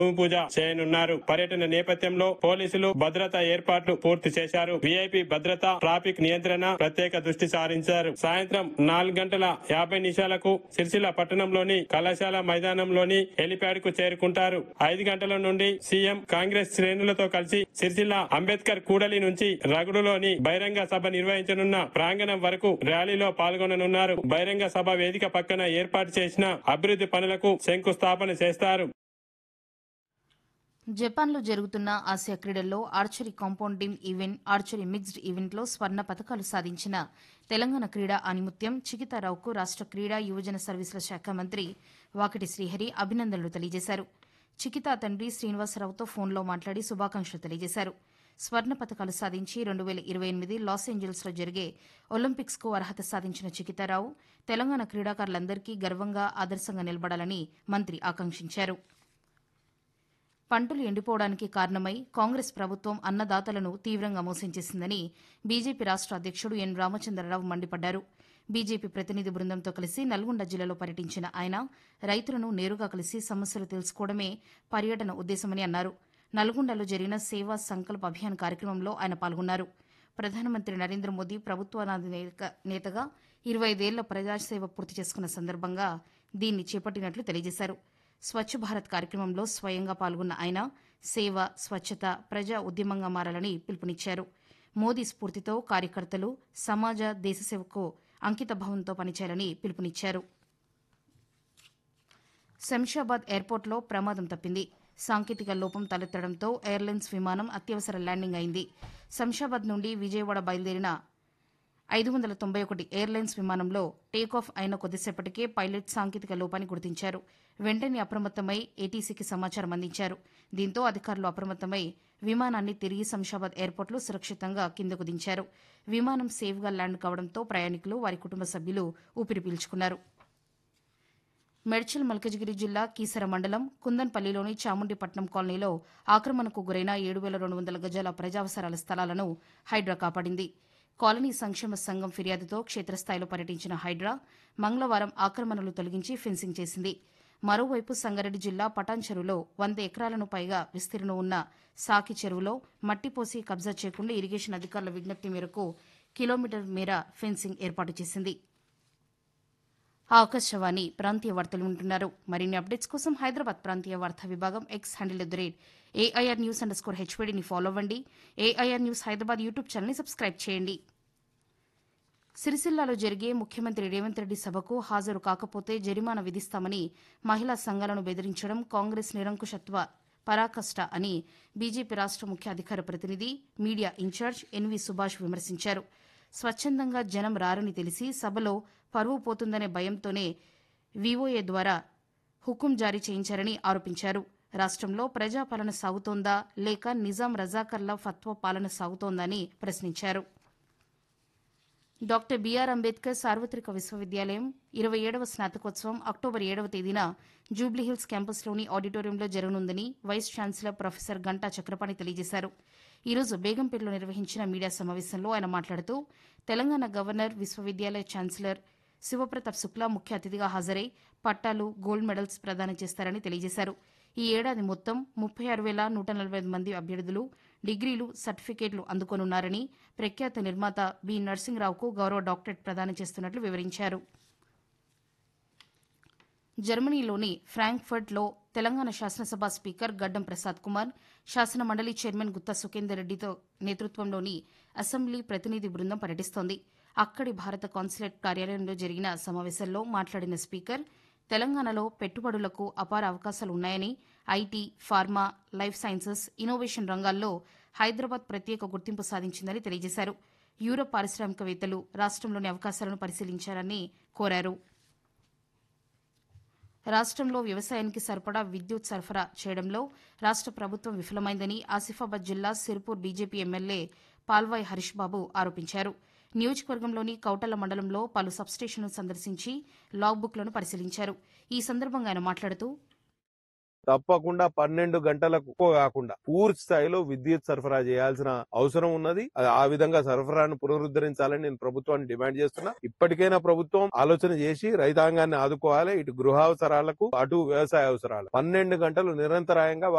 భూమి పూజ చేయనున్నారు పర్యటన నేపథ్యంలో పోలీసులు భద్రతా ఏర్పాట్లు పూర్తి చేశారు వీఐపీ భద్రత ట్రాఫిక్ నియంత్రణ ప్రత్యేక దృష్టి సారించారు సాయంత్రం నాలుగు గంటల యాభై నిమిషాలకు సిరిసిల్ల పట్టణంలోని కళాశాల మైదానంలోని హెలిప్యాడ్ కు చేరుకుంటారు ఐదు గంటల నుండి సీఎం కాంగ్రెస్ శ్రేణులతో కలిసి సిరిసిల్ల అంబేద్కర్ కూడలి నుంచి రగుడులోని బహిరంగ సభ నిర్వహించనున్న ప్రాంగణం వరకు ర్యాలీలో పాల్గొననున్నారు బహిరంగ సభ వేదిక పక్కన ఏర్పాటు చేసిన అభివృద్ధి పనులకు శంకుస్థాపన చేస్తారు జపాన్లో జరుగుతున్న ఆసియా క్రీడల్లో archery compound team event archery mixed ఈవెంట్లో స్వర్ణ పథకాలు సాధించిన తెలంగాణ క్రీడా ఆనిముత్యం చికితారావుకు రాష్ట క్రీడా యువజన సర్వీసుల శాఖ మంత్రి వాకిటి శ్రీహరి అభినందనలు తెలియజేశారు చికితా తండ్రి శ్రీనివాసరావుతో ఫోన్లో మాట్లాడి శుభాకాంక్షలు తెలియజేశారు స్వర్ణ పథకాలు సాధించి రెండు వేల ఇరవై ఎనిమిది లాస్ ఏంజల్స్లో జరిగే ఒలింపిక్స్కు అర్హత సాధించిన చికితారావు తెలంగాణ క్రీడాకారులందరికీ గర్వంగా ఆదర్శంగా నిలబడాలని మంత్రి ఆకాంక్షించారు పంటలు ఎండిపోవడానికి కారణమై కాంగ్రెస్ ప్రభుత్వం అన్నదాతలను తీవ్రంగా మోసం చేసిందని బీజేపీ రాష్ట అధ్యక్షుడు ఎన్ రామచంద్రరావు మండిపడ్డారు బీజేపీ ప్రతినిధి బృందంతో కలిసి నల్గొండ జిల్లాలో పర్యటించిన ఆయన రైతులను నేరుగా కలిసి సమస్యలు తెలుసుకోవడమే పర్యటన ఉద్దేశమని అన్నారు నల్గొండలో జరిగిన సేవా సంకల్ప అభియాన్ కార్యక్రమంలో ఆయన పాల్గొన్నారు ప్రధానమంత్రి నరేంద్ర మోదీ ప్రభుత్వానాది నేత- నేతగా ఇరవై ఐదేళ్ల ప్రజాసేవ పూర్తి చేసుకున్న సందర్భంగా దీన్ని చేపట్టినట్లు తెలియజేశారు స్వచ్ఛ భారత్ కార్యక్రమంలో స్వయంగా పాల్గొన్న ఆయన సేవ స్వచ్ఛత ప్రజా ఉద్యమంగా మారాలని పిలుపునిచ్చారు మోదీ స్ఫూర్తితో కార్యకర్తలు సమాజ దేశ సేవకు అంకిత భావంతో పనిచేయాలని పిలుపునిచ్చారు శంషాబాద్ ఎయిర్పోర్ట్లో ప్రమాదం తప్పింది సాంకేతిక లోపం తలెత్తడంతో ఎయిర్లైన్స్ విమానం అత్యవసర ల్యాండింగ్ అయింది శంషాబాద్ నుండి విజయవాడ బయలుదేరిన ఐదు వందల తొంభై ఒకటి ఎయిర్లైన్స్ విమానంలో టేకాఫ్ అయిన కొద్దిసేపటికే పైలట్ సాంకేతిక లోపాన్ని గుర్తించారు వెంటనే అప్రమత్తమై ఏటీసీకి సమాచారం అందించారు దీంతో అధికారులు అప్రమత్తమై విమానాన్ని తిరిగి శంషాబాద్ ఎయిర్పోర్ట్లో సురక్షితంగా కిందకు దించారు విమానం సేఫ్గా ల్యాండ్ కావడంతో ప్రయాణికులు వారి కుటుంబ సభ్యులు ఊపిరి పీల్చుకున్నారు మేడ్చల్ మల్కజ్గిరి జిల్లా కీసర మండలం కుందన్పల్లిలోని చాముండిపట్నం కాలనీలో ఆక్రమణకు గురైన ఏడు వేల రెండు వందల గజాల ప్రజావసరాల స్థలాలను హైడ్రా కాపాడింది కాలనీ సంక్షేమ సంఘం ఫిర్యాదుతో క్షేత్రస్థాయిలో పర్యటించిన హైడ్రా మంగళవారం ఆక్రమణలు తొలగించి ఫెన్సింగ్ చేసింది మరోవైపు సంగారెడ్డి జిల్లా పటాన్ చెరువులో వంద ఎకరాలను పైగా విస్తీర్ణం ఉన్న సాకి చెరువులో మట్టిపోసి కబ్జా చేయకుండా ఇరిగేషన్ అధికారుల విజ్ఞప్తి మేరకు కిలోమీటర్ మేర ఫెన్సింగ్ ఏర్పాటు చేసింది ఆకాశవాణి ప్రాంతీయ వార్తలు వింటున్నారు మరిన్ని అప్డేట్స్ కోసం హైదరాబాద్ ప్రాంతీయ వార్తా విభాగం X handle at the rate AIR news underscore హెచ్వీడీని ఫాలో అవ్వండి ఏఐఆర్ న్యూస్ హైదరాబాద్ యూట్యూబ్ ఛానల్ని సబ్స్క్రైబ్ చేయండి సిరిసిల్లాలో జరిగే ముఖ్యమంత్రి రేవంత్ రెడ్డి సభకు హాజరు కాకపోతే జరిమానా విధిస్తామని మహిళా సంఘాలను బెదిరించడం కాంగ్రెస్ నిరంకుశత్వ పరాకష్ట అని బీజేపీ రాష్ట ముఖ్య అధికార ప్రతినిధి మీడియా ఇన్ఛార్జ్ ఎన్వి సుభాష్ విమర్శించారు స్వచ్ఛందంగా జనం రారని తెలిసి సభలో పరువు పోతుందనే భయంతోనే వీఓఏ ద్వారా హుకుం జారీ చేయించారని ఆరోపించారు రాష్ట్రంలో ప్రజాపాలన సాగుతోందా లేక నిజాం రజాకర్ల ఫత్వా పాలన సాగుతోందని ప్రశ్నించారు డాక్టర్ బీఆర్ అంబేద్కర్ సార్వత్రిక విశ్వవిద్యాలయం ఇరవై ఏడవ స్నాతకోత్సవం అక్టోబర్ ఏడవ తేదీన జూబ్లీహిల్స్ క్యాంపస్లోని ఆడిటోరియంలో జరగనుందని vice chancellor professor Ghanta Chakrapani తెలియజేశారు ఈరోజు బేగంపేటలో నిర్వహించిన మీడియా సమావేశంలో ఆయన మాట్లాడుతూ తెలంగాణ గవర్నర్ విశ్వవిద్యాలయ ఛాన్సలర్ శివప్రతాప్ శుక్లా ముఖ్య అతిథిగా హాజరై పట్టాలు గోల్డ్ మెడల్స్ ప్రదానం చేస్తారని తెలియజేశారు ఈ ఏడాది మొత్తం ముప్పై ఆరు వేల నూట నలభై ఐదు మంది అభ్యర్థులు డిగ్రీలు సర్టిఫికేట్లు అందుకోనున్నారని ప్రఖ్యాత నిర్మాత బి నరసింహరావుకు గౌరవ డాక్టరేట్ ప్రదానం చేస్తున్నట్లు వివరించారు జర్మనీలోని ఫ్రాంక్ఫర్ట్లో తెలంగాణ శాసనసభ స్పీకర్ గడ్డం ప్రసాద్ కుమార్ శాసన మండలి చైర్మన్ గుత్తా సుఖేందర్ రెడ్డితో నేతృత్వంలోని అసెంబ్లీ ప్రతినిధి బృందం పర్యటిస్తోంది అక్కడి భారత కాన్సులేట్ కార్యాలయంలో జరిగిన సమావేశంలో మాట్లాడిన స్పీకర్ తెలంగాణలో పెట్టుబడులకు అపార అవకాశాలు ఉన్నాయని IT pharma life sciences innovation రంగాల్లో హైదరాబాద్ ప్రత్యేక గుర్తింపు సాధించిందని తెలియజేశారు యూరప్ పారిశ్రామికవేత్తలు రాష్ట్రంలోని అవకాశాలను పరిశీలించాలని కోరారు రాష్ట్రంలో వ్యవసాయానికి సరిపడా విద్యుత్ సరఫరా చేయడంలో రాష్ట్ర ప్రభుత్వం విఫలమైందని ఆసిఫాబాద్ జిల్లా సిర్పూర్ బీజేపీ ఎమ్మెల్యే పాల్వాయ్ హరీష్ బాబు ఆరోపించారు నియోజకవర్గంలోని కౌటల మండలంలో పలు సబ్స్టేషన్లు సందర్శించి లాగ్ బుక్లను పరిశీలించారు ఈ సందర్భంగా ఆయన మాట్లాడుతూ తప్పకుండా పన్నెండు గంటలకు ఎక్కువ కాకుండా పూర్తి స్థాయిలో విద్యుత్ సరఫరా చేయాల్సిన అవసరం ఉన్నది అది ఆ విధంగా సరఫరాను పునరుద్ధరించాలని నేను ప్రభుత్వాన్ని డిమాండ్ చేస్తున్నా ఇప్పటికైనా ప్రభుత్వం ఆలోచన చేసి రైతాంగాన్ని ఆదుకోవాలి ఇటు గృహావసరాలకు అటు వ్యవసాయ అవసరాలు పన్నెండు గంటలు నిరంతరాయంగా